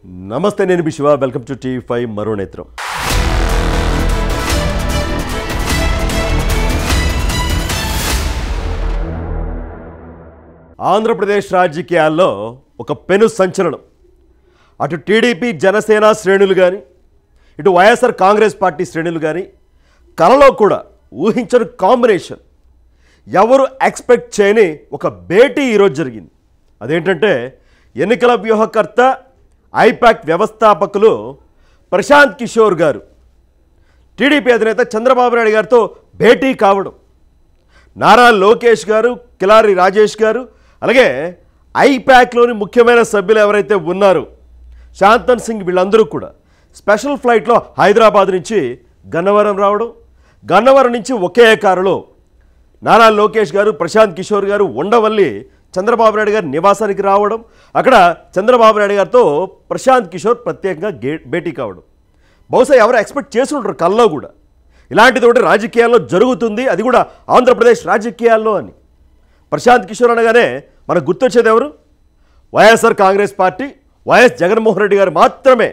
నమస్తే నేను మీ Shiva welcome to TV five మరో నేత్రం ఆంధ్రప్రదేశ్ రాజకీయాల్లో ఒక పెను సంచలనం అటు టీడీపీ జనసేన శ్రేణులు కానీ ఇటు వైఎస్ఆర్ కాంగ్రెస్ పార్టీ శ్రేణులు కానీ కలలో కూడా ఊహించని కాంబినేషన్ ఎవరు ఎక్స్పెక్ట్ చేయని ఒక భేటీ ఈరోజు జరిగింది అదేంటంటే ఎన్నికల వ్యూహకర్త ఐపాక్ వ్యవస్థాపకులు ప్రశాంత్ కిషోర్ గారు టీడీపీ అధినేత చంద్రబాబు నాయుడు గారితో భేటీ కావడం నారా లోకేష్ గారు కిలారి రాజేష్ గారు అలాగే ఐపాక్లోని ముఖ్యమైన సభ్యులు ఎవరైతే ఉన్నారో శాంతన్ సింగ్ వీళ్ళందరూ కూడా స్పెషల్ ఫ్లైట్లో హైదరాబాద్ నుంచి గన్నవరం రావడం గన్నవరం నుంచి ఒకే కారులో నారా లోకేష్ గారు ప్రశాంత్ కిషోర్ గారు ఉండవల్లి చంద్రబాబు నాయుడు గారి నివాసానికి రావడం అక్కడ చంద్రబాబు నాయుడు గారితో ప్రశాంత్ కిషోర్ ప్రత్యేకంగా గే భేటీ కావడం బహుశా ఎవరు ఎక్స్పెక్ట్ చేసి ఉంటారు కల్లో కూడా ఇలాంటిది ఒకటి రాజకీయాల్లో జరుగుతుంది అది కూడా ఆంధ్రప్రదేశ్ రాజకీయాల్లో అని ప్రశాంత్ కిషోర్ అనగానే మనకు గుర్తొచ్చేది ఎవరు YSR Congress party YS Jaganmohan Reddy గారు మాత్రమే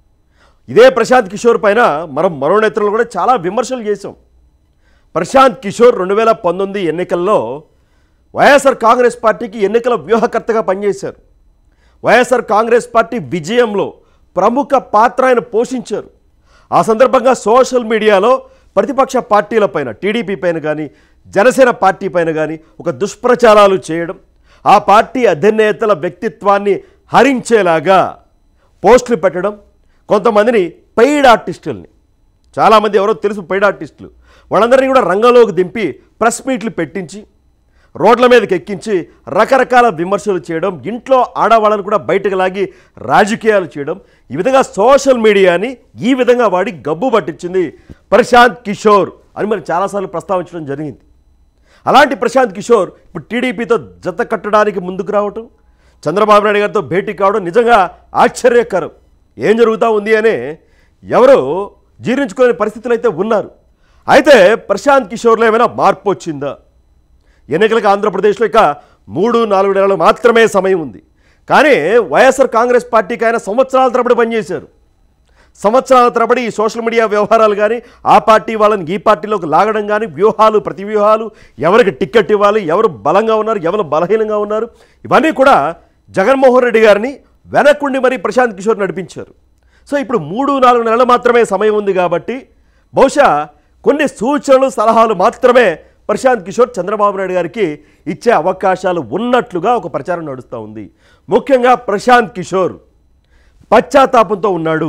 ఇదే ప్రశాంత్ కిషోర్ పైన మనం మరో నేతలు కూడా చాలా విమర్శలు చేశాం ప్రశాంత్ కిషోర్ రెండు వేల పంతొమ్మిది ఎన్నికల్లో వైఎస్ఆర్ కాంగ్రెస్ పార్టీకి ఎన్నికల వ్యూహకర్తగా పనిచేశారు వైఎస్ఆర్ కాంగ్రెస్ పార్టీ విజయంలో ప్రముఖ పాత్ర ఆయన పోషించారు ఆ సందర్భంగా సోషల్ మీడియాలో ప్రతిపక్ష పార్టీల పైన టీడీపీ పైన కానీ జనసేన పార్టీ పైన కానీ ఒక దుష్ప్రచారాలు చేయడం ఆ పార్టీ అధినేతల వ్యక్తిత్వాన్ని హరించేలాగా పోస్టులు పెట్టడం కొంతమందిని పెయిడ్ ఆర్టిస్టుల్ని చాలామంది ఎవరో తెలుసు పెయిడ్ ఆర్టిస్టులు వాళ్ళందరినీ కూడా రంగంలోకి దింపి ప్రెస్ మీట్లు పెట్టించి రోడ్ల మీదకి ఎక్కించి రకరకాల విమర్శలు చేయడం ఇంట్లో ఆడవాళ్ళని కూడా బయటకు లాగి రాజకీయాలు చేయడం ఈ విధంగా సోషల్ మీడియాని ఈ విధంగా వాడి గబ్బు పట్టించింది ప్రశాంత్ కిషోర్ అని మరి చాలాసార్లు ప్రస్తావించడం జరిగింది అలాంటి ప్రశాంత్ కిషోర్ ఇప్పుడు టీడీపీతో జత కట్టడానికి ముందుకు రావటం చంద్రబాబు నాయుడు గారితో భేటీ కావడం నిజంగా ఆశ్చర్యకరం ఏం జరుగుతూ ఉంది అనే ఎవరు జీర్ణించుకునే పరిస్థితులు అయితే ఉన్నారు అయితే ప్రశాంత్ కిషోర్లో ఏమైనా మార్పు వచ్చిందా ఎన్నికలకు ఆంధ్రప్రదేశ్లో ఇక మూడు నాలుగు నెలలు మాత్రమే సమయం ఉంది కానీ వైఎస్ఆర్ కాంగ్రెస్ పార్టీకి ఆయన సంవత్సరాల తరబడి పనిచేశారు సంవత్సరాల తరబడి ఈ సోషల్ మీడియా వ్యవహారాలు కానీ ఆ పార్టీ వాళ్ళని ఈ పార్టీలోకి లాగడం కానీ వ్యూహాలు ప్రతి వ్యూహాలు ఎవరికి టిక్కెట్ ఇవ్వాలి ఎవరు బలంగా ఉన్నారు ఎవరు బలహీనంగా ఉన్నారు ఇవన్నీ కూడా జగన్మోహన్ రెడ్డి గారిని వెనక్కుండి మరీ ప్రశాంత్ కిషోర్ నడిపించారు సో ఇప్పుడు మూడు నాలుగు నెలలు మాత్రమే సమయం ఉంది కాబట్టి బహుశా కొన్ని సూచనలు సలహాలు మాత్రమే ప్రశాంత్ కిషోర్ చంద్రబాబు నాయుడు గారికి ఇచ్చే అవకాశాలు ఉన్నట్లుగా ఒక ప్రచారం నడుస్తూ ఉంది ముఖ్యంగా ప్రశాంత్ కిషోర్ పశ్చాత్తాపంతో ఉన్నాడు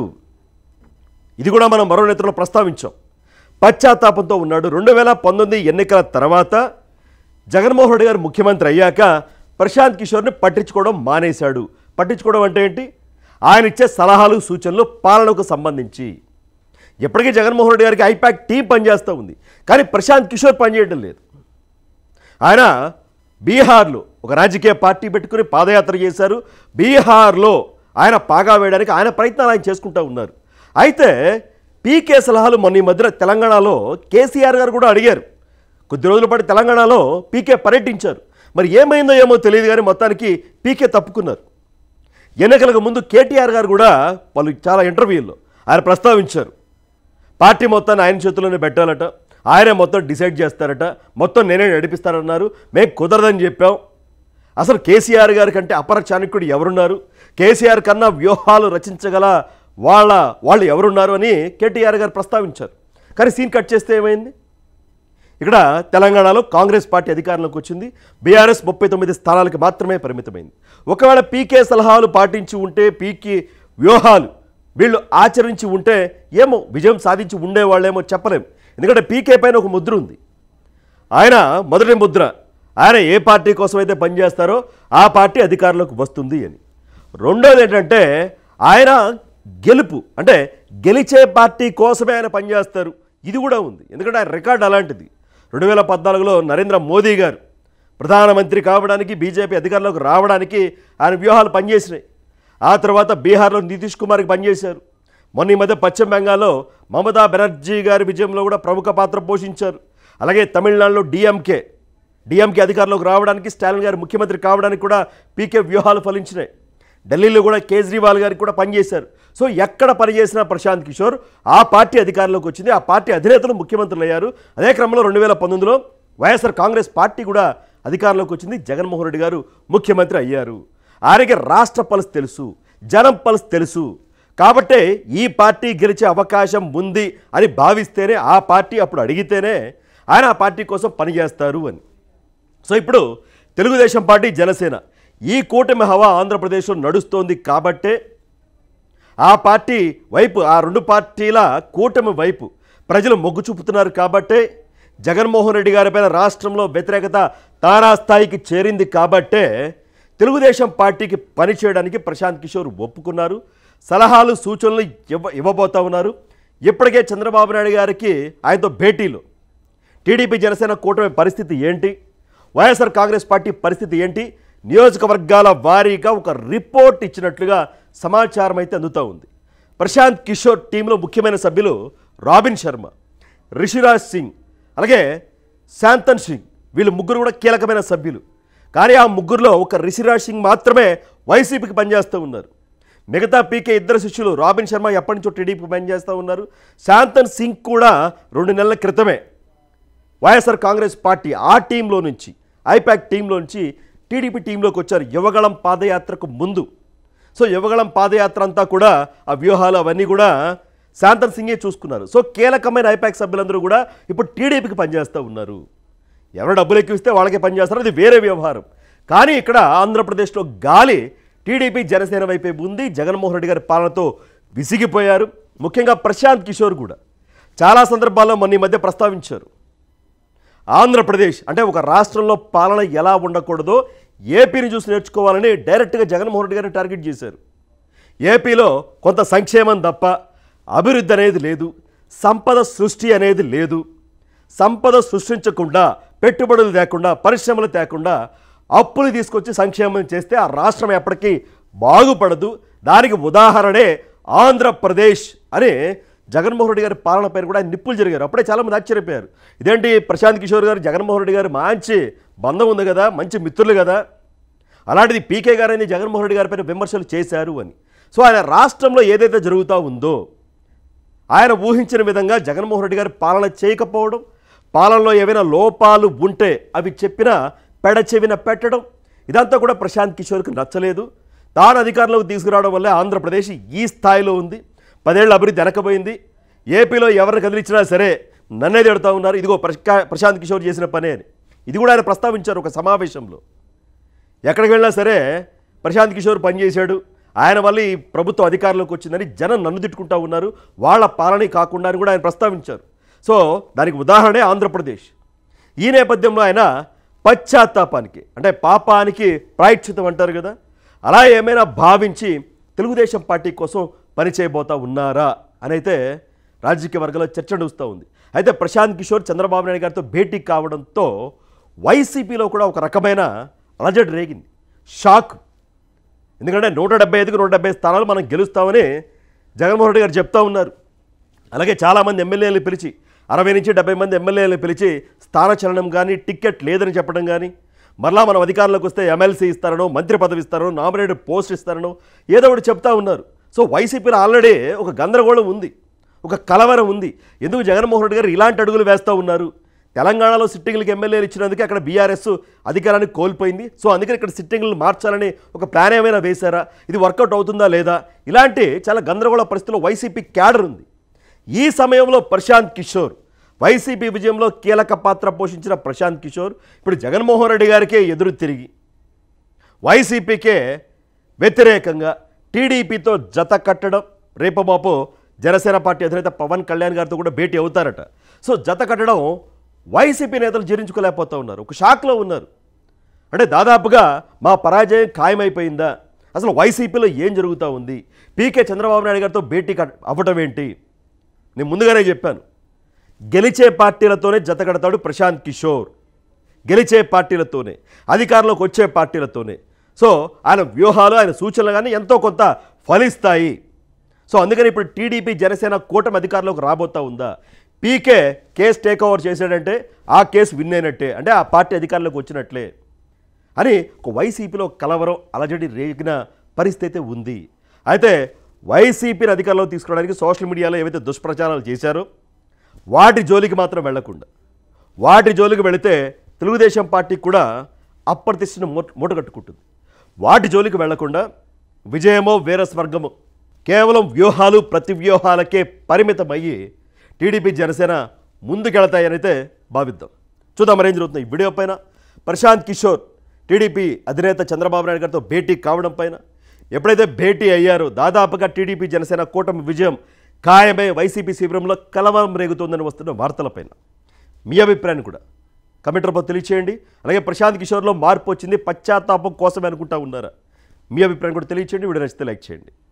ఇది కూడా మనం మరో నేతలో ప్రస్తావించాం పశ్చాత్తాపంతో ఉన్నాడు రెండు వేల పంతొమ్మిది ఎన్నికల తర్వాత జగన్మోహన్ రెడ్డి గారు ముఖ్యమంత్రి అయ్యాక ప్రశాంత్ కిషోర్ని పట్టించుకోవడం మానేశాడు పట్టించుకోవడం అంటే ఏంటి ఆయన ఇచ్చే సలహాలు సూచనలు పాలనకు సంబంధించి ఎప్పటికీ జగన్మోహన్ రెడ్డి గారికి ఐపాక్ టీం పనిచేస్తూ ఉంది కానీ ప్రశాంత్ కిషోర్ పనిచేయడం లేదు ఆయన బీహార్లో ఒక రాజకీయ పార్టీ పెట్టుకుని పాదయాత్ర చేశారు బీహార్లో ఆయన పాగా వేయడానికి ఆయన ప్రయత్నాలు ఆయన చేసుకుంటూ ఉన్నారు అయితే పీకే సలహాలు మొన్న ఈ మధ్యన తెలంగాణలో కేసీఆర్ గారు కూడా అడిగారు కొద్ది రోజుల పాటు తెలంగాణలో పీకే పర్యటించారు మరి ఏమైందో ఏమో తెలియదు కానీ మొత్తానికి పీకే తప్పుకున్నారు ఎన్నికలకు ముందు కేటీఆర్ గారు కూడా వాళ్ళు చాలా ఇంటర్వ్యూల్లో ఆయన ప్రస్తావించారు పార్టీ మొత్తాన్ని ఆయన చేతుల్లోనే పెట్టాలట ఆయనే మొత్తం డిసైడ్ చేస్తారట మొత్తం నేనే నడిపిస్తారన్నారు మేము కుదరదని చెప్పాం అసలు కేసీఆర్ గారి కంటే అపర చాణక్యుడు ఎవరున్నారు కేసీఆర్ కన్నా వ్యూహాలు రచించగల వాళ్ళ వాళ్ళు ఎవరున్నారు అని కేటీఆర్ గారు ప్రస్తావించారు కానీ సీన్ కట్ చేస్తే ఏమైంది ఇక్కడ తెలంగాణలో కాంగ్రెస్ పార్టీ అధికారంలోకి వచ్చింది బీఆర్ఎస్ ముప్పై తొమ్మిది స్థానాలకు మాత్రమే పరిమితమైంది ఒకవేళ పీకే సలహాలు పాటించి ఉంటే పీకే వ్యూహాలు వీళ్ళు ఆచరించి ఉంటే ఏమో విజయం సాధించి ఉండేవాళ్ళేమో చెప్పలేం ఎందుకంటే పీకే పైన ఒక ముద్ర ఉంది ఆయన మొదటి ముద్ర ఆయన ఏ పార్టీ కోసం అయితే పనిచేస్తారో ఆ పార్టీ అధికారంలోకి వస్తుంది అని రెండోది ఏంటంటే ఆయన గెలుపు అంటే గెలిచే పార్టీ కోసమే ఆయన పనిచేస్తారు ఇది కూడా ఉంది ఎందుకంటే ఆయన రికార్డు అలాంటిది రెండు వేల పద్నాలుగులో నరేంద్ర మోదీ గారు ప్రధానమంత్రి కావడానికి బీజేపీ అధికారంలోకి రావడానికి ఆయన వ్యూహాలు పనిచేసినాయి ఆ తర్వాత బీహార్లో నితీష్ కుమార్కి పనిచేశారు మొన్న ఈ మధ్య పశ్చిమ బెంగాల్లో మమతా బెనర్జీ గారి విజయంలో కూడా ప్రముఖ పాత్ర పోషించారు అలాగే తమిళనాడులో డిఎంకే డిఎంకే అధికారంలోకి రావడానికి స్టాలిన్ గారు ముఖ్యమంత్రి కావడానికి కూడా పీకే వ్యూహాలు ఫలించినాయి ఢిల్లీలో కూడా కేజ్రీవాల్ గారికి కూడా పనిచేశారు సో ఎక్కడ పనిచేసినా ప్రశాంత్ కిషోర్ ఆ పార్టీ అధికారంలోకి వచ్చింది ఆ పార్టీ అధినేతలు ముఖ్యమంత్రులు అయ్యారు అదే క్రమంలో రెండు వేల పంతొమ్మిదిలో వైఎస్ఆర్ కాంగ్రెస్ పార్టీ కూడా అధికారంలోకి వచ్చింది జగన్మోహన్ రెడ్డి గారు ముఖ్యమంత్రి అయ్యారు ఆయనకి రాష్ట్ర పల్స్ తెలుసు జనం పల్స్ తెలుసు కాబట్టే ఈ పార్టీ గెలిచే అవకాశం ఉంది అని భావిస్తేనే ఆ పార్టీ అప్పుడు అడిగితేనే ఆయన ఆ పార్టీ కోసం పనిచేస్తారు అని సో ఇప్పుడు తెలుగుదేశం పార్టీ జనసేన ఈ కూటమి హవా ఆంధ్రప్రదేశ్లో నడుస్తోంది కాబట్టే ఆ పార్టీ వైపు ఆ రెండు పార్టీల కూటమి వైపు ప్రజలు మొగ్గు చూపుతున్నారు కాబట్టే జగన్మోహన్ రెడ్డి గారిపైన రాష్ట్రంలో వ్యతిరేకత తారాస్థాయికి చేరింది కాబట్టే తెలుగుదేశం పార్టీకి పనిచేయడానికి ప్రశాంత్ కిషోర్ ఒప్పుకున్నారు సలహాలు సూచనలు ఇవ్వ ఇవ్వబోతా ఉన్నారు ఇప్పటికే చంద్రబాబు నాయుడు గారికి ఆయనతో భేటీలు టీడీపీ జనసేన కూటమి పరిస్థితి ఏంటి వైఎస్ఆర్ కాంగ్రెస్ పార్టీ పరిస్థితి ఏంటి నియోజకవర్గాల వారీగా ఒక రిపోర్ట్ ఇచ్చినట్లుగా సమాచారం అయితే అందుతూ ఉంది ప్రశాంత్ కిషోర్ టీంలో ముఖ్యమైన సభ్యులు రాబిన్ శర్మ రిషిరాజ్ సింగ్ అలాగే శాంతన్ సింగ్ వీళ్ళు ముగ్గురు కూడా కీలకమైన సభ్యులు కానీ ఆ ముగ్గురులో ఒక రిషిరాజ్ సింగ్ మాత్రమే వైసీపీకి పనిచేస్తూ ఉన్నారు మిగతా పీకే ఇద్దరు శిష్యులు రాబిన్ శర్మ ఎప్పటి నుంచో టీడీపీకి పనిచేస్తూ ఉన్నారు శాంతన్ సింగ్ కూడా రెండు నెలల క్రితమే వైఎస్ఆర్ కాంగ్రెస్ పార్టీ ఆ టీంలో నుంచి ఐపాక్ టీంలో నుంచి టీడీపీ టీంలోకి వచ్చారు యువగళం పాదయాత్రకు ముందు సో యువగళం పాదయాత్ర అంతా కూడా ఆ వ్యూహాలు అవన్నీ కూడా శాంతన్ సింగే చూసుకున్నారు సో కీలకమైన ఐపాక్ సభ్యులందరూ కూడా ఇప్పుడు టీడీపీకి పనిచేస్తూ ఉన్నారు ఎవరు డబ్బులు ఎక్కువిస్తే వాళ్ళకే పనిచేస్తారు అది వేరే వ్యవహారం కానీ ఇక్కడ ఆంధ్రప్రదేశ్లో గాలి టీడీపీ జనసేన వైపే ఉంది జగన్మోహన్ రెడ్డి గారి పాలనతో విసిగిపోయారు ముఖ్యంగా ప్రశాంత్ కిషోర్ కూడా చాలా సందర్భాల్లో మొన్న ఈ మధ్య ప్రస్తావించారు ఆంధ్రప్రదేశ్ అంటే ఒక రాష్ట్రంలో పాలన ఎలా ఉండకూడదో ఏపీని చూసి నేర్చుకోవాలని డైరెక్ట్గా జగన్మోహన్ రెడ్డి గారిని టార్గెట్ చేశారు ఏపీలో కొంత సంక్షేమం తప్ప అభివృద్ధి అనేది లేదు సంపద సృష్టి అనేది లేదు సంపద సృష్టించకుండా పెట్టుబడులు తేకుండా పరిశ్రమలు తేకుండా అప్పులు తీసుకొచ్చి సంక్షేమం చేస్తే ఆ రాష్ట్రం ఎప్పటికీ బాగుపడదు దానికి ఉదాహరణే ఆంధ్రప్రదేశ్ అని జగన్మోహన్ రెడ్డి గారి పాలన పైన కూడా ఆయన నిప్పులు జరిగారు అప్పుడే చాలామంది ఆశ్చర్యపోయారు ఇదేంటి ప్రశాంత్ కిషోర్ గారు జగన్మోహన్ రెడ్డి గారు మంచి బంధం ఉంది కదా మంచి మిత్రులు కదా అలాంటిది పీకే గారు అనేది జగన్మోహన్ రెడ్డి గారిపైన విమర్శలు చేశారు అని సో ఆయన రాష్ట్రంలో ఏదైతే జరుగుతూ ఉందో ఆయన ఊహించిన విధంగా జగన్మోహన్ రెడ్డి గారు పాలన చేయకపోవడం పాలనలో ఏవైనా లోపాలు ఉంటే అవి చెప్పినా పెడచెవిన పెట్టడం ఇదంతా కూడా ప్రశాంత్ కిషోర్కి నచ్చలేదు తాను అధికారంలోకి తీసుకురావడం వల్లే ఆంధ్రప్రదేశ్ ఈ స్థాయిలో ఉంది పదేళ్ళు అభివృద్ధి వెనకపోయింది ఏపీలో ఎవరిని కదిలించినా సరే నన్నే తిడుతూ ఉన్నారు ఇదిగో ప్రశా- ప్రశాంత్ కిషోర్ చేసిన పనే అని ఇది కూడా ఆయన ప్రస్తావించారు ఒక సమావేశంలో ఎక్కడికి వెళ్ళినా సరే ప్రశాంత్ కిషోర్ పనిచేశాడు ఆయన వల్ల ఈ ప్రభుత్వం అధికారంలోకి వచ్చిందని జనం నన్ను తిట్టుకుంటా ఉన్నారు వాళ్ళ పాలనే కాకుండా అని కూడా ఆయన ప్రస్తావించారు సో దానికి ఉదాహరణే ఆంధ్రప్రదేశ్ ఈ నేపథ్యంలో ఆయన పశ్చాత్తాపానికి అంటే పాపానికి ప్రాయశ్చితం అంటారు కదా అలా ఏమైనా భావించి తెలుగుదేశం పార్టీ కోసం పనిచేయబోతా ఉన్నారా అని అయితే రాజకీయ వర్గాల్లో చర్చ నడుస్తూ ఉంది అయితే ప్రశాంత్ కిషోర్ చంద్రబాబు నాయుడు గారితో భేటీ కావడంతో వైసీపీలో కూడా ఒక రకమైన అలజడి రేగింది షాక్ ఎందుకంటే నూట డెబ్బై ఐదుకు నూట డెబ్బై స్థానాలు మనం గెలుస్తామని జగన్మోహన్ రెడ్డి గారు చెప్తా ఉన్నారు అలాగే చాలామంది ఎమ్మెల్యేలు పిలిచి అరవై నుంచి డెబ్బై మంది ఎమ్మెల్యేలు పిలిచి స్థానచలనం కానీ టికెట్ లేదని చెప్పడం కానీ మరలా మనం అధికారంలోకి వస్తే ఎమ్మెల్సీ ఇస్తారనో మంత్రి పదవి ఇస్తారనో నామినేటెడ్ పోస్ట్ ఇస్తారనో ఏదో ఒకటి చెప్తా ఉన్నారు సో వైసీపీలో ఆల్రెడీ ఒక గందరగోళం ఉంది ఒక కలవరం ఉంది ఎందుకు జగన్మోహన్ రెడ్డి గారు ఇలాంటి అడుగులు వేస్తూ ఉన్నారు తెలంగాణలో సిట్టింగ్లకు ఎమ్మెల్యేలు ఇచ్చినందుకే అక్కడ బీఆర్ఎస్ అధికారాన్ని కోల్పోయింది సో అందుకని ఇక్కడ సిట్టింగ్లు మార్చాలని ఒక ప్లాన్ ఏమైనా వేశారా ఇది వర్కౌట్ అవుతుందా లేదా ఇలాంటి చాలా గందరగోళ పరిస్థితిలో వైసీపీ క్యాడర్ ఉంది ఈ సమయంలో ప్రశాంత్ కిషోర్ వైసీపీ విజయంలో కీలక పాత్ర పోషించిన ప్రశాంత్ కిషోర్ ఇప్పుడు జగన్మోహన్ రెడ్డి గారికే ఎదురు తిరిగి వైసీపీకే వ్యతిరేకంగా టీడీపీతో జత కట్టడం రేపమాపో జనసేన పార్టీ అధినేత పవన్ కళ్యాణ్ గారితో కూడా భేటీ అవుతారట సో జత కట్టడం వైసీపీ నేతలు జీర్ణించుకోలేకపోతూ ఉన్నారు ఒక షాక్లో ఉన్నారు అంటే దాదాపుగా మా పరాజయం ఖాయమైపోయిందా అసలు వైసీపీలో ఏం జరుగుతూ ఉంది పీకే చంద్రబాబు నాయుడు గారితో భేటీ కట్- అవ్వటం ఏంటి నేను ముందుగానే చెప్పాను గెలిచే పార్టీలతోనే జతకడతాడు ప్రశాంత్ కిషోర్ గెలిచే పార్టీలతోనే అధికారంలోకి వచ్చే పార్టీలతోనే సో ఆయన వ్యూహాలు ఆయన సూచనలు కానీ ఎంతో కొంత ఫలిస్తాయి సో అందుకని ఇప్పుడు టీడీపీ జనసేన కూటమి అధికారంలోకి రాబోతా ఉందా పీకే కేసు టేక్ ఓవర్ చేశాడంటే ఆ కేసు విన్ అయినట్టే అంటే ఆ పార్టీ అధికారంలోకి వచ్చినట్లే అని ఒక వైసీపీలో కలవరం అలజడి రేగిన పరిస్థితి అయితే ఉంది అయితే వైసీపీని అధికారంలో తీసుకురావడానికి సోషల్ మీడియాలో ఏవైతే దుష్ప్రచారాలు చేశారో వాటి జోలికి మాత్రం వెళ్లకుండా వాటి జోలికి వెళితే తెలుగుదేశం పార్టీ కూడా అప్రతిష్టను మూట మూటగట్టుకుంటుంది వాటి జోలికి వెళ్లకుండా విజయమో వీర స్వర్గమో కేవలం వ్యూహాలు ప్రతి వ్యూహాలకే పరిమితమయ్యి టీడీపీ జనసేన ముందుకెళతాయనైతే భావిద్దాం చూద్దాం మరి ఏం జరుగుతుంది ఈ వీడియో పైన ప్రశాంత్ కిషోర్ టీడీపీ అధినేత చంద్రబాబు నాయుడు గారితో భేటీ కావడం పైన ఎప్పుడైతే భేటీ అయ్యారో దాదాపుగా టీడీపీ జనసేన కూటమి విజయం ఖాయమై వైసీపీ శిబిరంలో కలవరం రేగుతోందని వస్తున్న వార్తలపైన మీ అభిప్రాయాన్ని కూడా కమెంట్ రూపంలో తెలియచేయండి అలాగే ప్రశాంత్ కిషోర్లో మార్పు వచ్చింది పశ్చాత్తాపం కోసమే అనుకుంటా ఉన్నారా మీ అభిప్రాయం కూడా తెలియచేయండి వీడియో నచ్చితే లైక్ చేయండి